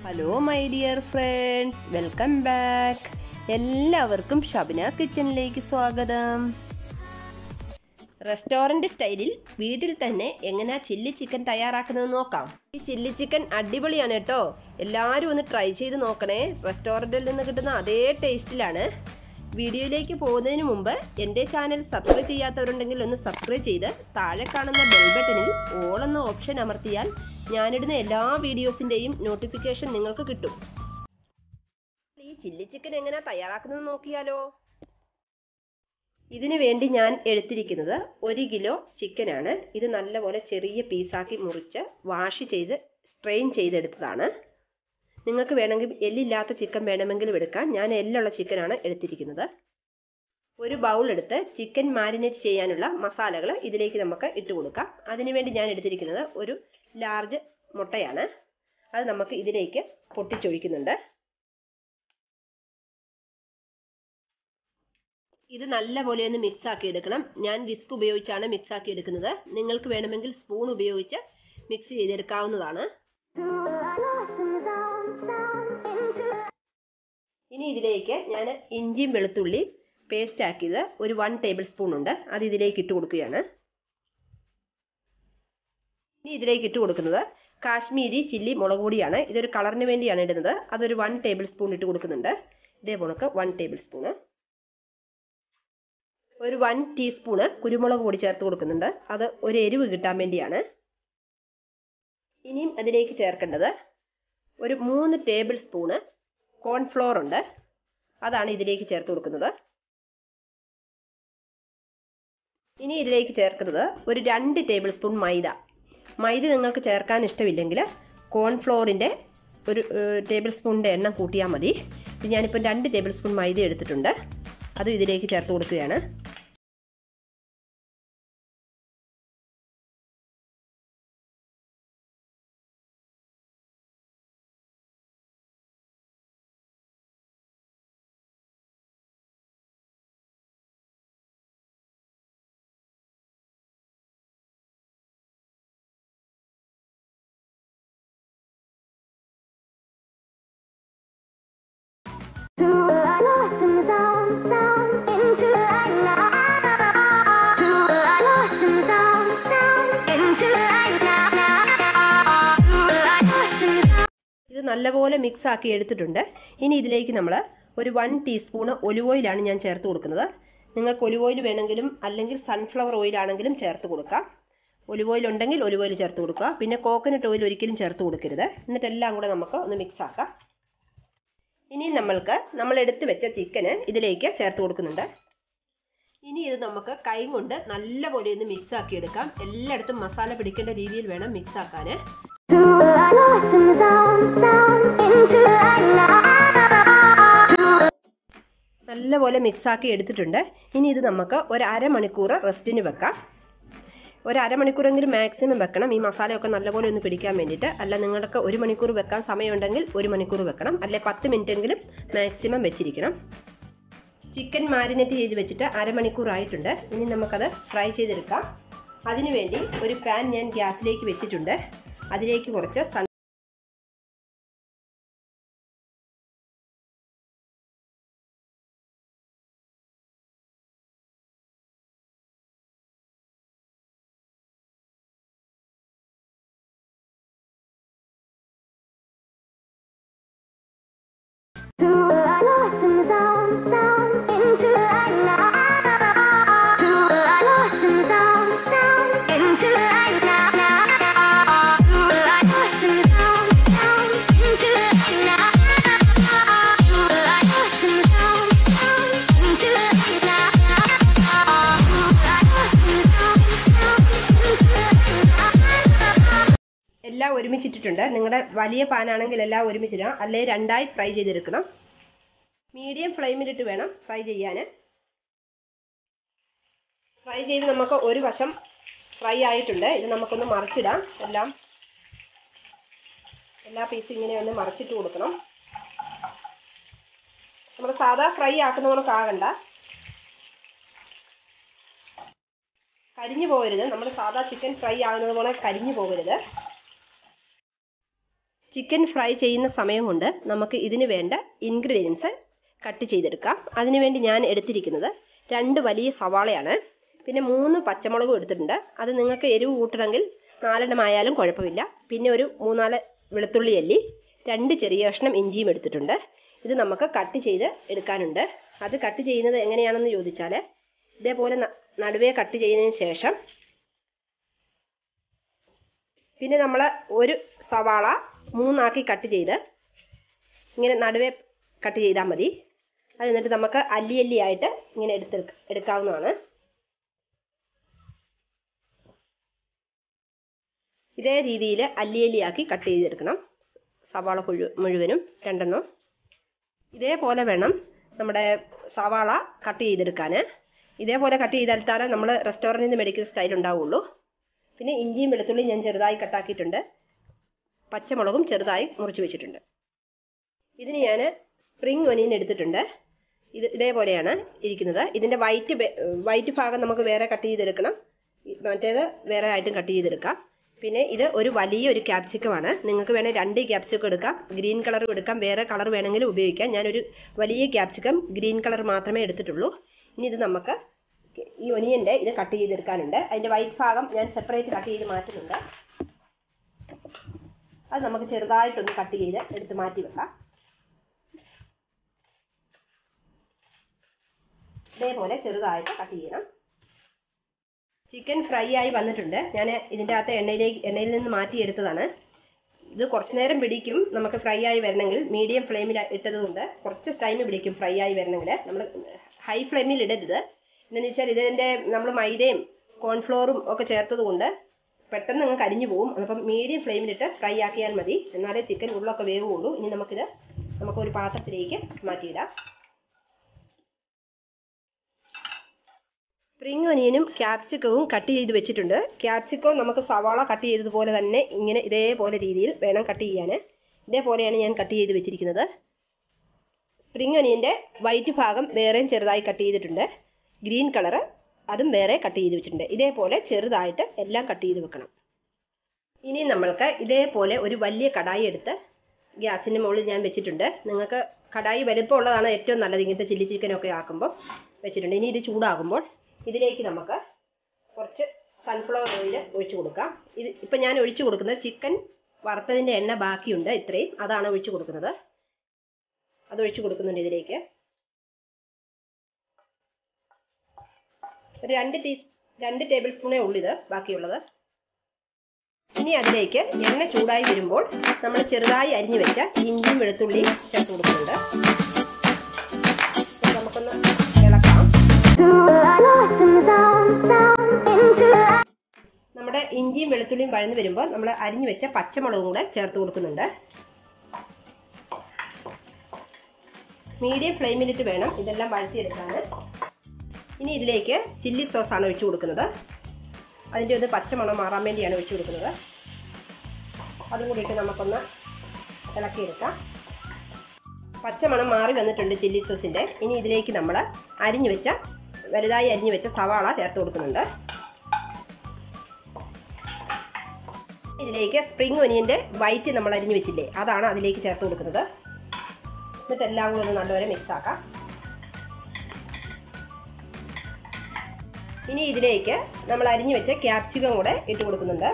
hello my dear friends welcome back എല്ലാവർക്കും ഷബിനാസ് കിച്ചണിലേക്ക് സ്വാഗതം റെസ്റ്റോറൻറ്റ് സ്റ്റൈലിൽ വീട്ടിൽ തന്നെ എങ്ങനെയാ ചില്ലി ചിക്കൻ തയ്യാറാക്കുന്നത് നോക്കാം ഈ ചില്ലി ചിക്കൻ അടിപൊളിയാണ് കേട്ടോ എല്ലാവരും ഒന്ന് ട്രൈ ചെയ്ത് നോക്കണേ റെസ്റ്റോറൻറ്റിൽ നിന്ന് കിട്ടുന്ന അതേ ടേസ്റ്റിലാണ് വീഡിയോയിലേക്ക് പോകുന്നതിന് മുമ്പ് എൻ്റെ ചാനൽ സബ്സ്ക്രൈബ് ചെയ്യാത്തവരുണ്ടെങ്കിൽ ഒന്ന് സബ്സ്ക്രൈബ് ചെയ്ത് താഴെ കാണുന്ന ബെൽ ബട്ടണിൽ ഓൾ എന്ന ഓപ്ഷൻ അമർത്തിയാൽ ഞാനിടുന്ന എല്ലാ വീഡിയോസിൻ്റെയും നോട്ടിഫിക്കേഷൻ നിങ്ങൾക്ക് കിട്ടും ഈ ചില്ലി ചിക്കൻ എങ്ങനെ തയ്യാറാക്കുന്നത് നോക്കിയാലോ ഇതിനു വേണ്ടി ഞാൻ എടുത്തിരിക്കുന്നത് ഒരു കിലോ ചിക്കനാണ് ഇത് നല്ലപോലെ ചെറിയ പീസാക്കി മുറിച്ച് വാഷ് ചെയ്ത് സ്ട്രെയിൻ ചെയ്തെടുത്തതാണ് നിങ്ങൾക്ക് വേണമെങ്കിൽ എല്ലില്ലാത്ത ചിക്കൻ വേണമെങ്കിലും എടുക്കാം ഞാൻ എല്ലുള്ള ചിക്കനാണ് എടുത്തിരിക്കുന്നത് ഒരു ബൗൾ എടുത്ത് ചിക്കൻ മാരിനേറ്റ് ചെയ്യാനുള്ള മസാലകൾ ഇതിലേക്ക് നമുക്ക് ഇട്ട് കൊടുക്കാം അതിനുവേണ്ടി ഞാൻ എടുത്തിരിക്കുന്നത് ഒരു ലാർജ് മുട്ടയാണ് അത് നമുക്ക് ഇതിലേക്ക് പൊട്ടിച്ചൊഴിക്കുന്നുണ്ട് ഇത് നല്ലപോലെ ഒന്ന് മിക്സ് ആക്കി എടുക്കണം ഞാൻ വിസ്ക് ഉപയോഗിച്ചാണ് മിക്സ് ആക്കി എടുക്കുന്നത് നിങ്ങൾക്ക് വേണമെങ്കിൽ സ്പൂൺ ഉപയോഗിച്ച് മിക്സ് ചെയ്തെടുക്കാവുന്നതാണ് ഇനി ഇതിലേക്ക് ഞാൻ ഇഞ്ചിയും വെളുത്തുള്ളി പേസ്റ്റ് ആക്കിയത് ഒരു വൺ ടേബിൾ സ്പൂൺ ഉണ്ട് അത് ഇതിലേക്ക് ഇട്ട് കൊടുക്കുകയാണ് ഇനി ഇതിലേക്ക് ഇട്ട് കൊടുക്കുന്നത് കാശ്മീരി ചില്ലി മുളക് പൊടിയാണ് ഇതൊരു കളറിന് വേണ്ടിയാണ് ഇടുന്നത് അതൊരു വൺ ടേബിൾ സ്പൂൺ ഇട്ട് കൊടുക്കുന്നുണ്ട് ഇതേപോലൊക്കെ വൺ ടേബിൾ സ്പൂണ് ഒരു വൺ ടീസ്പൂണ് കുരുമുളക് പൊടി ചേർത്ത് കൊടുക്കുന്നുണ്ട് അത് ഒരു എരിവ് കിട്ടാൻ വേണ്ടിയാണ് ഇനിയും അതിലേക്ക് ചേർക്കേണ്ടത് ഒരു മൂന്ന് ടേബിൾ സ്പൂണ് കോൺഫ്ലോർ ഉണ്ട് അതാണ് ഇതിലേക്ക് ചേർത്ത് കൊടുക്കുന്നത് ഇനി ഇതിലേക്ക് ചേർക്കുന്നത് ഒരു രണ്ട് ടേബിൾ സ്പൂൺ മൈദ മൈദ നിങ്ങൾക്ക് ചേർക്കാൻ ഇഷ്ടമില്ലെങ്കിൽ കോൺഫ്ലോറിൻ്റെ ഒരു ടേബിൾ സ്പൂണിൻ്റെ എണ്ണം കൂട്ടിയാൽ മതി ഞാനിപ്പോൾ രണ്ട് ടേബിൾ സ്പൂൺ മൈദ എടുത്തിട്ടുണ്ട് അതും ഇതിലേക്ക് ചേർത്ത് കൊടുക്കുകയാണ് ഇത് നല്ലപോലെ മിക്സ് ആക്കി എടുത്തിട്ടുണ്ട് ഇനി ഇതിലേക്ക് നമ്മൾ ഒരു വൺ ടീസ്പൂണ് ഒലിവ് ഓയിലാണ് ഞാൻ ചേർത്ത് കൊടുക്കുന്നത് നിങ്ങൾക്ക് ഒലിവ് ഓയിൽ വേണമെങ്കിലും അല്ലെങ്കിൽ സൺഫ്ലവർ ഓയിൽ ആണെങ്കിലും ചേർത്ത് കൊടുക്കാം ഒലിവ് ഓയിൽ ഉണ്ടെങ്കിൽ ഒലിവ് ഓയിൽ ചേർത്ത് കൊടുക്കുക പിന്നെ കോക്കനട്ട് ഓയിൽ ഒരിക്കലും ചേർത്ത് കൊടുക്കരുത് എന്നിട്ട് എല്ലാം കൂടെ നമുക്ക് ഒന്ന് മിക്സ് ആക്കാം ഇനി നമ്മൾക്ക് നമ്മൾ എടുത്തു വെച്ച ചിക്കന് ഇതിലേക്ക് ചേർത്ത് കൊടുക്കുന്നുണ്ട് ഇനി ഇത് നമുക്ക് കൈ കൊണ്ട് നല്ലപോലെ ഒന്ന് മിക്സ് ആക്കി എടുക്കാം എല്ലായിടത്തും മസാല പിടിക്കേണ്ട രീതിയിൽ വേണം മിക്സ് ആക്കാൻ നല്ലപോലെ മിക്സ് ആക്കി എടുത്തിട്ടുണ്ട് ഇനി ഇത് നമുക്ക് ഒരു അരമണിക്കൂർ റെസ്റ്റിന് വെക്കാം ഒരു അരമണിക്കൂറെങ്കിലും മാക്സിമം വെക്കണം ഈ മസാലയൊക്കെ നല്ലപോലെ ഒന്ന് പിടിക്കാൻ വേണ്ടിയിട്ട് അല്ല നിങ്ങൾക്ക് ഒരു മണിക്കൂർ വെക്കാൻ സമയമുണ്ടെങ്കിൽ ഒരു മണിക്കൂർ വെക്കണം അല്ലെ പത്ത് മിനിറ്റെങ്കിലും മാക്സിമം വെച്ചിരിക്കണം ചിക്കൻ മാരിനേറ്റ് ചെയ്ത് വെച്ചിട്ട് അരമണിക്കൂർ ആയിട്ടുണ്ട് ഇനി നമുക്കത് ഫ്രൈ ചെയ്തെടുക്കാം അതിനുവേണ്ടി ഒരു പാൻ ഞാൻ ഗ്യാസിലേക്ക് വെച്ചിട്ടുണ്ട് അതിലേക്ക് കുറച്ച് സൺ എല്ലാം ഒരുമിച്ചിട്ടിട്ടുണ്ട് നിങ്ങളുടെ വലിയ പാനാണെങ്കിൽ എല്ലാം ഒരുമിച്ചിടാം അല്ലെ രണ്ടായി ഫ്രൈ ചെയ്തെടുക്കണം മീഡിയം ഫ്ലെയിമിലിട്ട് വേണം ഫ്രൈ ചെയ്യാൻ ഫ്രൈ ചെയ്ത് നമുക്ക് ഒരു വശം ഫ്രൈ ആയിട്ടുണ്ട് ഇത് നമുക്കൊന്ന് മറിച്ചിടാം എല്ലാം എല്ലാ പീസും ഇങ്ങനെ ഒന്ന് മറിച്ചിട്ട് കൊടുക്കണം നമ്മൾ സാധാ ഫ്രൈ ആക്കുന്ന കണക്കാകണ്ട കരിഞ്ഞു പോകരുത് നമ്മൾ സാധാ ചിക്കൻ ഫ്രൈ ആകുന്നത് പോലെ കരിഞ്ഞു പോകരുത് ചിക്കൻ ഫ്രൈ ചെയ്യുന്ന സമയം കൊണ്ട് നമുക്ക് ഇതിന് വേണ്ട ഇൻഗ്രീഡിയൻസ് കട്ട് ചെയ്തെടുക്കാം അതിനുവേണ്ടി ഞാൻ എടുത്തിരിക്കുന്നത് രണ്ട് വലിയ സവാളയാണ് പിന്നെ മൂന്ന് പച്ചമുളകും എടുത്തിട്ടുണ്ട് അത് നിങ്ങൾക്ക് എരിവ് കൂട്ടണമെങ്കിൽ നാലെണ്ണം ആയാലും കുഴപ്പമില്ല പിന്നെ ഒരു മൂന്നാല് വെളുത്തുള്ളി അല്ലി രണ്ട് ചെറിയ കഷ്ണം ഇഞ്ചിയും എടുത്തിട്ടുണ്ട് ഇത് നമുക്ക് കട്ട് ചെയ്ത് എടുക്കാനുണ്ട് അത് കട്ട് ചെയ്യുന്നത് എങ്ങനെയാണെന്ന് ചോദിച്ചാൽ ഇതേപോലെ നടുവേ കട്ട് ചെയ്തതിന് ശേഷം പിന്നെ നമ്മൾ ഒരു സവാള മൂന്നാക്കി കട്ട് ചെയ്ത് ഇങ്ങനെ നടുവേ കട്ട് ചെയ്താൽ മതി അത് എന്നിട്ട് നമുക്ക് അല്ലി അല്ലി ആയിട്ട് ഇങ്ങനെ എടുത്ത് എടുക്കാവുന്നതാണ് ഇതേ രീതിയിൽ അല്ലി അല്ലിയാക്കി കട്ട് ചെയ്തെടുക്കണം സവാള പുഴു മുഴുവനും രണ്ടെണ്ണം ഇതേപോലെ വേണം നമ്മുടെ സവാള കട്ട് ചെയ്തെടുക്കാൻ ഇതേപോലെ കട്ട് ചെയ്തെടുത്താലേ നമ്മൾ റെസ്റ്റോറൻറ്റിൽ നിന്ന് മേടിക്കുന്ന സ്റ്റൈൽ ഉണ്ടാവുള്ളൂ പിന്നെ ഇഞ്ചിയും വെളുത്തുള്ളിയും ഞാൻ ചെറുതായി കട്ടാക്കിയിട്ടുണ്ട് പച്ചമുളകും ചെറുതായി മുറിച്ച് വെച്ചിട്ടുണ്ട് ഇതിന് ഞാൻ സ്പ്രിംഗ് ഒനിയൻ എടുത്തിട്ടുണ്ട് ഇത് ഇതേപോലെയാണ് ഇരിക്കുന്നത് ഇതിൻ്റെ വൈറ്റ് വൈറ്റ് ഭാഗം നമുക്ക് വേറെ കട്ട് ചെയ്തെടുക്കണം മറ്റേത് വേറെ ആയിട്ടും കട്ട് ചെയ്തെടുക്കാം പിന്നെ ഇത് ഒരു വലിയ ഒരു ക്യാപ്സിക്കമാണ് നിങ്ങൾക്ക് വേണേൽ രണ്ട് ക്യാപ്സിക്കം എടുക്കാം ഗ്രീൻ കളറും എടുക്കാം വേറെ കളർ വേണമെങ്കിലും ഉപയോഗിക്കാം ഞാനൊരു വലിയ ക്യാപ്സിക്കം ഗ്രീൻ കളർ മാത്രമേ എടുത്തിട്ടുള്ളൂ ഇനി ഇത് നമുക്ക് ഈ ഒനിയൻ്റെ ഇത് കട്ട് ചെയ്തെടുക്കാനുണ്ട് അതിൻ്റെ വൈറ്റ് ഭാഗം ഞാൻ സെപ്പറേറ്റ് കട്ട് ചെയ്ത് മാറ്റുന്നുണ്ട് അത് നമുക്ക് ചെറുതായിട്ടൊന്ന് കട്ട് ചെയ്ത് എടുത്ത് മാറ്റി വെക്കാം ഇതേപോലെ ചെറുതായിട്ട് കട്ട് ചെയ്യണം ചിക്കൻ ഫ്രൈ ആയി വന്നിട്ടുണ്ട് ഞാൻ ഇതിൻ്റെ അകത്ത് എണ്ണയിലേക്ക് എണ്ണയിൽ നിന്ന് മാറ്റിയെടുത്തതാണ് ഇത് കുറച്ച് നേരം പിടിക്കും നമുക്ക് ഫ്രൈ ആയി വരണമെങ്കിൽ മീഡിയം ഫ്ലെയിമിൽ ഇട്ടതുകൊണ്ട് കുറച്ച് ടൈം പിടിക്കും ഫ്രൈ ആയി വരണമെങ്കിൽ നമ്മൾ ഹൈ ഫ്ലെയിമിൽ ഇടരുത് എന്താണെന്ന് വെച്ചാൽ ഇതിൻ്റെ നമ്മൾ മൈദയും കോൺഫ്ലോറും ഒക്കെ ചേർത്തത് കൊണ്ട് പെട്ടെന്ന് അങ്ങ് കരിഞ്ഞു പോകും അപ്പം മീഡിയം ഫ്ലെയിമിലിട്ട് ഫ്രൈ ആക്കിയാൽ മതി എന്നാലേ ചിക്കൻ ഉള്ളൊക്കെ വേവുള്ളൂ ഇനി നമുക്കിത് നമുക്കൊരു പാത്രത്തിലേക്ക് മാറ്റിയിടാം സ്പ്രിംഗ് ഒനിയനും ക്യാപ്സിക്കവും കട്ട് ചെയ്ത് വെച്ചിട്ടുണ്ട് ക്യാപ്സിക്കവും നമുക്ക് സവാള കട്ട് ചെയ്തതുപോലെ തന്നെ ഇങ്ങനെ ഇതേപോലെ രീതിയിൽ വേണം കട്ട് ചെയ്യാൻ ഇതേപോലെയാണ് ഞാൻ കട്ട് ചെയ്ത് വെച്ചിരിക്കുന്നത് സ്പ്രിംഗ് ഒനിയൻ്റെ വൈറ്റ് ഭാഗം വേറെയും ചെറുതായി കട്ട് ചെയ്തിട്ടുണ്ട് ഗ്രീൻ കളറ് അതും വേറെ കട്ട് ചെയ്ത് വെച്ചിട്ടുണ്ട് ഇതേപോലെ ചെറുതായിട്ട് എല്ലാം കട്ട് ചെയ്ത് വെക്കണം ഇനി നമ്മൾക്ക് ഇതേപോലെ ഒരു വലിയ കടായി എടുത്ത് ഗ്യാസിൻ്റെ മുകളിൽ ഞാൻ വെച്ചിട്ടുണ്ട് നിങ്ങൾക്ക് കടായി വലുപ്പമുള്ളതാണ് ഏറ്റവും നല്ലത് ഇങ്ങനത്തെ ചില്ലി ചിക്കനൊക്കെ ആക്കുമ്പോൾ വെച്ചിട്ടുണ്ട് ഇനി ഇത് ചൂടാകുമ്പോൾ ഇതിലേക്ക് നമുക്ക് കുറച്ച് സൺഫ്ലവർ ഓയിൽ ഒഴിച്ചു കൊടുക്കാം ഇത് ഇപ്പം ഞാൻ ഒഴിച്ചു കൊടുക്കുന്നത് ചിക്കൻ വറുത്തതിൻ്റെ എണ്ണ ബാക്കിയുണ്ട് ഇത്രയും അതാണ് ഒഴിച്ചു കൊടുക്കുന്നത് അത് ഒഴിച്ചു കൊടുക്കുന്നുണ്ട് ഇതിലേക്ക് ഒരു രണ്ട് ടീ രണ്ട് ടേബിൾ സ്പൂണേ ഉള്ളൂ ഇത് ബാക്കിയുള്ളത് ഇനി അതിലേക്ക് എണ്ണ ചൂടായി വരുമ്പോൾ നമ്മൾ ചെറുതായി അരിഞ്ഞു വെച്ച ഇഞ്ചിയും വെളുത്തുള്ളിയും ചേർത്ത് കൊടുക്കുന്നുണ്ട് നമുക്കൊന്ന് ഇളക്കാം നമ്മുടെ ഇഞ്ചിയും വെളുത്തുള്ളിയും വഴന്നു വരുമ്പോൾ നമ്മൾ അരിഞ്ഞു വെച്ച പച്ചമുളകും കൂടെ ചേർത്ത് കൊടുക്കുന്നുണ്ട് മീഡിയം ഫ്ലെയിമിലിട്ട് വേണം ഇതെല്ലാം വഴറ്റിയെടുക്കാൻ ഇനി ഇതിലേക്ക് ചില്ലി സോസാണ് ഒഴിച്ചു കൊടുക്കുന്നത് അതിൻ്റെ ഒന്ന് പച്ചമണം മാറാൻ വേണ്ടിയാണ് ഒഴിച്ചു കൊടുക്കുന്നത് അതും കൂടിയിട്ട് നമുക്കൊന്ന് ഇളക്കിയെടുക്കാം പച്ചമണം മാറി വന്നിട്ടുണ്ട് ചില്ലി സോസിൻ്റെ ഇനി ഇതിലേക്ക് നമ്മൾ അരിഞ്ഞു വെച്ച വലുതായി അരിഞ്ഞു വെച്ച സവാള ചേർത്ത് കൊടുക്കുന്നുണ്ട് ഇതിലേക്ക് സ്പ്രിംഗ് ഒനിയൻ്റെ വൈറ്റ് നമ്മൾ അരിഞ്ഞു വെച്ചില്ലേ അതാണ് അതിലേക്ക് ചേർത്ത് കൊടുക്കുന്നത് എന്നിട്ട് എല്ലാം കൂടി ഒന്ന് നല്ലപോലെ മിക്സ് ആക്കാം ഇനി ഇതിലേക്ക് നമ്മൾ അരിഞ്ഞു വെച്ച ക്യാപ്സിക്കം കൂടെ ഇട്ട് കൊടുക്കുന്നുണ്ട്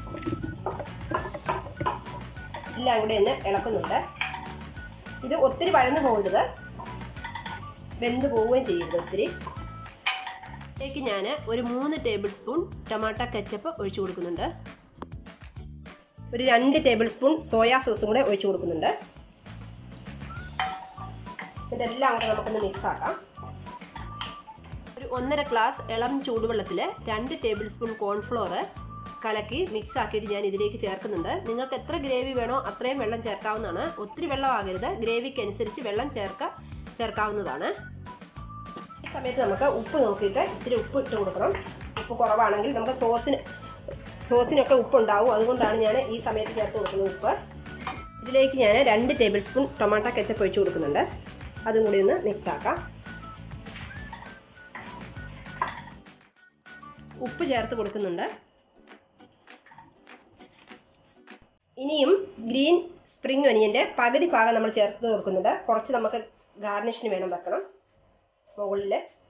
എല്ലാം കൂടെ ഒന്ന് ഇളക്കുന്നുണ്ട് ഇത് ഒത്തിരി വഴന്നു പോകരുത് വെന്ത് പോവുകയും ചെയ്യരുത് ഒത്തിരി ഇതിലേക്ക് ഞാൻ ഒരു മൂന്ന് ടേബിൾ സ്പൂൺ ടൊമാറ്റോ കെച്ചപ്പ് ഒഴിച്ചു കൊടുക്കുന്നുണ്ട് ഒരു രണ്ട് ടേബിൾ സ്പൂൺ സോയാ സോസും കൂടെ ഒഴിച്ചു കൊടുക്കുന്നുണ്ട് ഇതെല്ലാം കൂടെ നമുക്കൊന്ന് മിക്സ് ആക്കാം ഒരു ഒന്നര ഗ്ലാസ് ഇളം ചൂടുവെള്ളത്തിൽ രണ്ട് ടേബിൾ സ്പൂൺ കോൺഫ്ലോർ കലക്കി മിക്സ് ആക്കിയിട്ട് ഞാൻ ഇതിലേക്ക് ചേർക്കുന്നുണ്ട് നിങ്ങൾക്ക് എത്ര ഗ്രേവി വേണോ അത്രയും വെള്ളം ചേർക്കാവുന്നതാണ് ഒത്തിരി വെള്ളം ആകരുത് ഗ്രേവിക്ക് അനുസരിച്ച് വെള്ളം ചേർക്ക ചേർക്കാവുന്നതാണ് ഈ സമയത്ത് നമുക്ക് ഉപ്പ് നോക്കിയിട്ട് ഇച്ചിരി ഉപ്പ് ഇട്ട് കൊടുക്കണം ഉപ്പ് കുറവാണെങ്കിൽ നമുക്ക് സോസിന് സോസിനൊക്കെ ഉപ്പുണ്ടാവും അതുകൊണ്ടാണ് ഞാൻ ഈ സമയത്ത് ചേർത്ത് കൊടുക്കുന്നത് ഉപ്പ് ഇതിലേക്ക് ഞാൻ രണ്ട് ടേബിൾ സ്പൂൺ ടൊമാറ്റോ കെച്ചപ്പ് ഒഴിച്ച് കൊടുക്കുന്നുണ്ട് അതും കൂടി ഒന്ന് മിക്സ് ആക്കാം ഉപ്പ് ചേർത്ത് കൊടുക്കുന്നുണ്ട് ഇനിയും ഗ്രീൻ സ്പ്രിംഗ് ഒനിയൻ്റെ പകുതി ഭാഗം നമ്മൾ ചേർത്ത് കൊടുക്കുന്നുണ്ട് കുറച്ച് നമുക്ക് ഗാർണിഷിന് വേണം വെക്കണം മുകളിൽ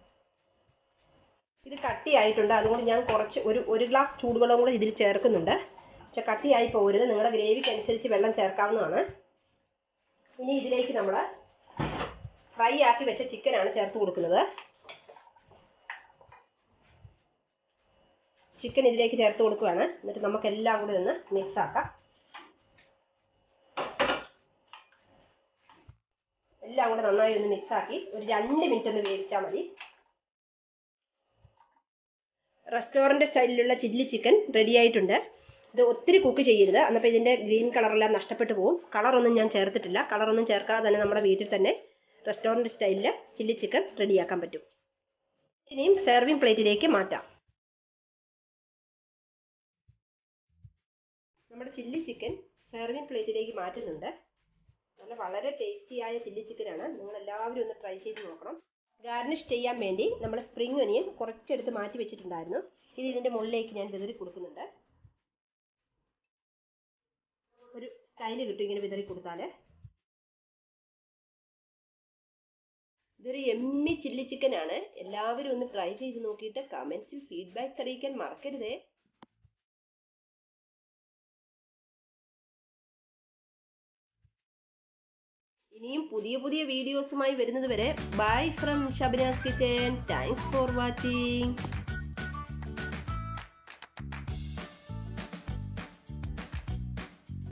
ഇത് കട്ടിയായിട്ടുണ്ട് അതുകൊണ്ട് ഞാൻ കുറച്ച് ഒരു ഒരു ഗ്ലാസ് ചൂടുവെള്ളം കൂടെ ഇതിൽ ചേർക്കുന്നുണ്ട് പക്ഷെ കട്ടിയായി പോകരുത് നിങ്ങളുടെ ഗ്രേവിക്ക് അനുസരിച്ച് വെള്ളം ചേർക്കാവുന്നതാണ് ഇനി ഇതിലേക്ക് നമ്മൾ ഫ്രൈ ആക്കി വെച്ച ചിക്കനാണ് ചേർത്ത് കൊടുക്കുന്നത് ചിക്കൻ ഇതിലേക്ക് ചേർത്ത് കൊടുക്കുകയാണ് എന്നിട്ട് നമുക്ക് എല്ലാം കൂടി ഒന്ന് മിക്സ് ആക്കാം എല്ലാം കൂടെ നന്നായി ഒന്ന് മിക്സ് ആക്കി ഒരു രണ്ട് മിനിറ്റ് ഒന്ന് വേവിച്ചാൽ മതി റെസ്റ്റോറൻറ്റ് സ്റ്റൈലിലുള്ള ചില്ലി ചിക്കൻ റെഡി ആയിട്ടുണ്ട് ഇത് ഒത്തിരി കുക്ക് ചെയ്യരുത് എന്നപ്പോൾ ഇതിൻ്റെ ഗ്രീൻ കളറെല്ലാം നഷ്ടപ്പെട്ടു പോകും കളറൊന്നും ഞാൻ ചേർത്തിട്ടില്ല കളറൊന്നും ചേർക്കാതെ തന്നെ നമ്മുടെ വീട്ടിൽ തന്നെ റെസ്റ്റോറൻറ്റ് സ്റ്റൈലിൽ ചില്ലി ചിക്കൻ റെഡിയാക്കാൻ പറ്റും ഇനിയും സെർവിങ് പ്ലേറ്റിലേക്ക് മാറ്റാം നമ്മുടെ ചില്ലി ചിക്കൻ സെർവിങ് പ്ലേറ്റിലേക്ക് മാറ്റുന്നുണ്ട് നല്ല വളരെ ടേസ്റ്റിയായ ചില്ലി ചിക്കനാണ് നിങ്ങൾ എല്ലാവരും ഒന്ന് ട്രൈ ചെയ്ത് നോക്കണം ഗാർണിഷ് ചെയ്യാൻ വേണ്ടി നമ്മൾ സ്പ്രിംഗ് ഒനിയൻ കുറച്ചെടുത്ത് മാറ്റി വെച്ചിട്ടുണ്ടായിരുന്നു ഇത് ഇതിൻ്റെ മുകളിലേക്ക് ഞാൻ വിതറി കൊടുക്കുന്നുണ്ട് ഒരു സ്റ്റൈല് കിട്ടും ഇങ്ങനെ വിതറി കൊടുത്താൽ ഇതൊരു എമ്മി ചില്ലി ചിക്കനാണ് എല്ലാവരും ഒന്ന് ട്രൈ ചെയ്ത് നോക്കിയിട്ട് കമൻസിൽ ഫീഡ്ബാക്ക്സ് അറിയിക്കാൻ മറക്കരുതേ ഇനിയും പുതിയ പുതിയ വീഡിയോസുമായി വരുന്നത് വരെ bye from Shabina's kitchen thanks for watching